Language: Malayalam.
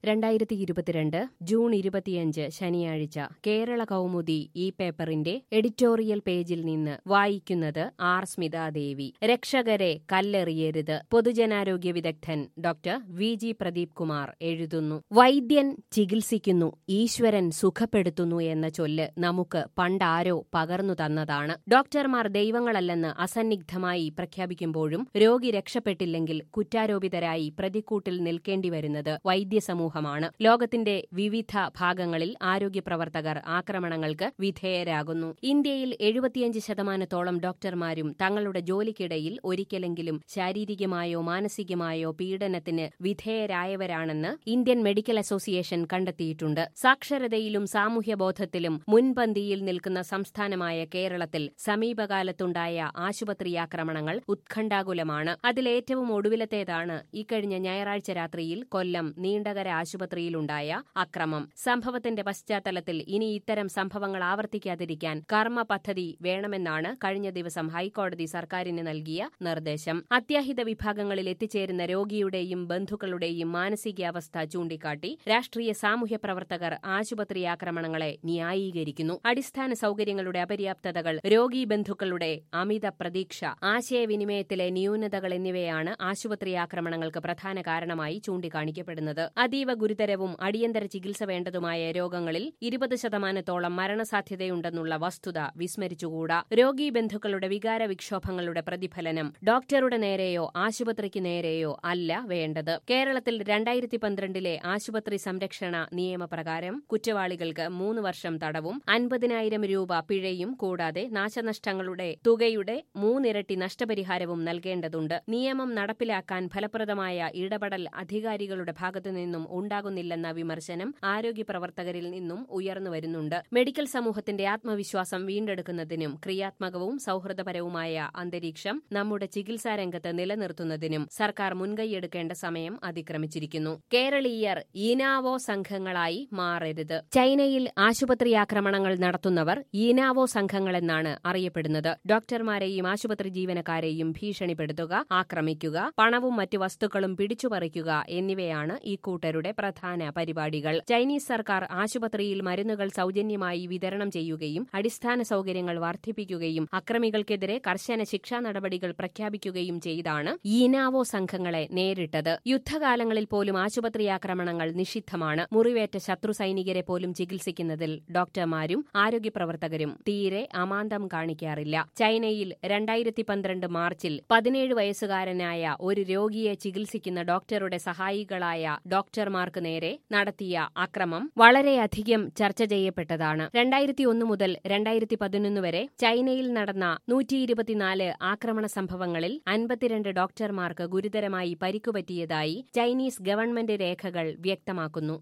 രണ്ടായിരത്തി ഇരുപത്തിരണ്ട് ജൂൺ ഇരുപത്തിയഞ്ച് ശനിയാഴ്ച കേരള കൗമുദി ഈ പേപ്പറിന്റെ എഡിറ്റോറിയൽ പേജിൽ നിന്ന് വായിക്കുന്നത് ആർ സ്മിതാദേവി രക്ഷകരെ കല്ലെറിയരുത് പൊതുജനാരോഗ്യ വിദഗ്ധൻ doctor V G Pradeep Kumar എഴുതുന്നു വൈദ്യൻ ചികിത്സിക്കുന്നു ഈശ്വരൻ സുഖപ്പെടുത്തുന്നു എന്ന ചൊല്ല് നമുക്ക് പണ്ടാരോ പകർന്നു തന്നതാണ് ഡോക്ടർമാർ ദൈവങ്ങളല്ലെന്ന് അസന്നിഗ്ധമായി പ്രഖ്യാപിക്കുമ്പോഴും രോഗി രക്ഷപ്പെട്ടില്ലെങ്കിൽ കുറ്റാരോപിതരായി പ്രതിക്കൂട്ടിൽ നിൽക്കേണ്ടി വരുന്നത് വൈദ്യസമൂഹമാണ് ലോകത്തിന്റെ വിവിധ ഭാഗങ്ങളിൽ ആരോഗ്യ പ്രവർത്തകർ ആക്രമണങ്ങൾക്ക് വിധേയരാകുന്നു ഇന്ത്യയിൽ എഴുപത്തിയഞ്ച് ശതമാനത്തോളം ഡോക്ടർമാരും തങ്ങളുടെ ജോലിക്കിടയിൽ ഒരിക്കലെങ്കിലും ശാരീരികമായോ മാനസികമായോ പീഡനത്തിന് വിധേയരായവരാണെന്ന് ഇന്ത്യൻ മെഡിക്കൽ അസോസിയേഷൻ കണ്ടെത്തിയിട്ടുണ്ട് സാക്ഷരതയിലും സാമൂഹ്യബോധത്തിലും മുൻപന്തിയിൽ നിൽക്കുന്ന സംസ്ഥാനമായ കേരളത്തിൽ സമീപകാലത്തുണ്ടായ ആശുപത്രിയാക്രമണങ്ങൾ ഉത്കണ്ഠാകുലമാണ് അതിലേറ്റവും ഒടുവിലത്തേതാണ് ഇക്കഴിഞ്ഞ ഞായറാഴ്ച രാത്രിയിൽ കൊല്ലം നീണ്ടകര ആശുപത്രിയിലുണ്ടായ അക്രമം സംഭവത്തിന്റെ പശ്ചാത്തലത്തിൽ ഇനി ഇത്തരം സംഭവങ്ങൾ ആവർത്തിക്കാതിരിക്കാൻ കർമ്മ പദ്ധതി വേണമെന്നാണ് കഴിഞ്ഞ ദിവസം ഹൈക്കോടതി സർക്കാരിന് നൽകിയ നിർദ്ദേശം അത്യാഹിത വിഭാഗങ്ങളിൽ എത്തിച്ചേരുന്ന രോഗിയുടെയും ബന്ധുക്കളുടെയും മാനസികാവസ്ഥ ചൂണ്ടിക്കാട്ടി രാഷ്ട്രീയ സാമൂഹ്യ പ്രവർത്തകർ ആശുപത്രി ആക്രമണങ്ങളെ ന്യായീകരിക്കുന്നു അടിസ്ഥാന സൗകര്യങ്ങളുടെ അപര്യാപ്തതകൾ രോഗീ ബന്ധുക്കളുടെ അമിത പ്രതീക്ഷ ആശയവിനിമയത്തിലെ ന്യൂനതകൾ എന്നിവയാണ് ആശുപത്രി ആക്രമണങ്ങൾക്ക് പ്രധാന കാരണമായി ചൂണ്ടിക്കാണിക്കപ്പെടുന്നത് അതീവ ഗുരുതരവും അടിയന്തര ചികിത്സ വേണ്ടതുമായ രോഗങ്ങളിൽ ഇരുപത് ശതമാനത്തോളം മരണസാധ്യതയുണ്ടെന്നുള്ള വസ്തുത വിസ്മരിച്ചുകൂടാ രോഗീ ബന്ധുക്കളുടെ വികാര വിക്ഷോഭങ്ങളുടെ പ്രതിഫലനം ഡോക്ടറുടെ നേരെയോ ആശുപത്രിക്ക് നേരെയോ അല്ല വേണ്ടത് കേരളത്തിൽ രണ്ടായിരത്തി പന്ത്രണ്ടിലെ ആശുപത്രി സംരക്ഷണ നിയമപ്രകാരം കുറ്റവാളികൾക്ക് മൂന്ന് വർഷം തടവും അൻപതിനായിരം രൂപ പിഴയും കൂടാതെ നാശനഷ്ടങ്ങളുടെ തുകയുടെ മൂന്നിരട്ടി നഷ്ടപരിഹാരവും നൽകേണ്ടതുണ്ട് നിയമം നടപ്പിലാക്കാൻ ഫലപ്രദമായ ഇടപെടൽ അധികാരികളുടെ ഭാഗത്തുനിന്നും ഉണ്ടാകുന്നില്ലെന്ന വിമർശനം ആരോഗ്യ പ്രവർത്തകരിൽ നിന്നും ഉയർന്നുവരുന്നുണ്ട് മെഡിക്കൽ സമൂഹത്തിന്റെ ആത്മവിശ്വാസം വീണ്ടെടുക്കുന്നതിനും ക്രിയാത്മകവും സൌഹൃദപരവുമായ അന്തരീക്ഷം നമ്മുടെ ചികിത്സാ രംഗത്ത് നിലനിർത്തുന്നതിനും സർക്കാർ മുൻകൈയെടുക്കേണ്ട സമയം അതിക്രമിച്ചിരിക്കുന്നു കേരളീയർ ഈനാവോ സംഘങ്ങളായി മാറരുത് ചൈനയിൽ ആശുപത്രി ആക്രമണങ്ങൾ നടത്തുന്നവർ ഈനാവോ സംഘങ്ങളെന്നാണ് അറിയപ്പെടുന്നത് ഡോക്ടർമാരെയും ആശുപത്രി ജീവനക്കാരെയും ഭീഷണിപ്പെടുത്തുക ആക്രമിക്കുക പണവും മറ്റു വസ്തുക്കളും പിടിച്ചുപറിക്കുക എന്നിവയാണ് ഈ കൂട്ടരുടെ പ്രധാന പരിപാടികൾ ചൈനീസ് സർക്കാർ ആശുപത്രിയിൽ മരുന്നുകൾ സൗജന്യമായി വിതരണം ചെയ്യുകയും അടിസ്ഥാന സൗകര്യങ്ങൾ വർദ്ധിപ്പിക്കുകയും അക്രമികൾക്കെതിരെ കർശന ശിക്ഷാ നടപടികൾ പ്രഖ്യാപിക്കുകയും ചെയ്താണ് ഈനാവോ സംഘങ്ങളെ നേരിട്ടത് യുദ്ധകാലങ്ങളിൽ പോലും ആശുപത്രി ആക്രമണങ്ങൾ നിഷിദ്ധമാണ് മുറിവേറ്റ ശത്രു സൈനികരെ പോലും ചികിത്സിക്കുന്നതിൽ ഡോക്ടർമാരും ആരോഗ്യപ്രവർത്തകരും തീരെ അമാന്തം കാണിക്കാറില്ല ചൈനയിൽ രണ്ടായിരത്തി പന്ത്രണ്ട് മാർച്ചിൽ പതിനേഴ് വയസ്സുകാരനായ ഒരു രോഗിയെ ചികിത്സിക്കുന്ന ഡോക്ടറുടെ സഹായികളായ ഡോക്ടർമാർക്ക് നേരെ നടത്തിയ അക്രമം വളരെയധികം ചർച്ച ചെയ്യപ്പെട്ടതാണ് രണ്ടായിരത്തി ഒന്ന് മുതൽ രണ്ടായിരത്തി പതിനൊന്ന് വരെ ചൈനയിൽ നടന്ന നൂറ്റി ഇരുപത്തിനാല് ആക്രമണ സംഭവങ്ങളിൽ അൻപത്തിരണ്ട് ഡോക്ടർമാർക്ക് ഗുരുതരമായി പരിക്കുപറ്റിയതായി ചൈനീസ് ഗവൺമെന്റ് രേഖകൾ വ്യക്തമാക്കുന്നു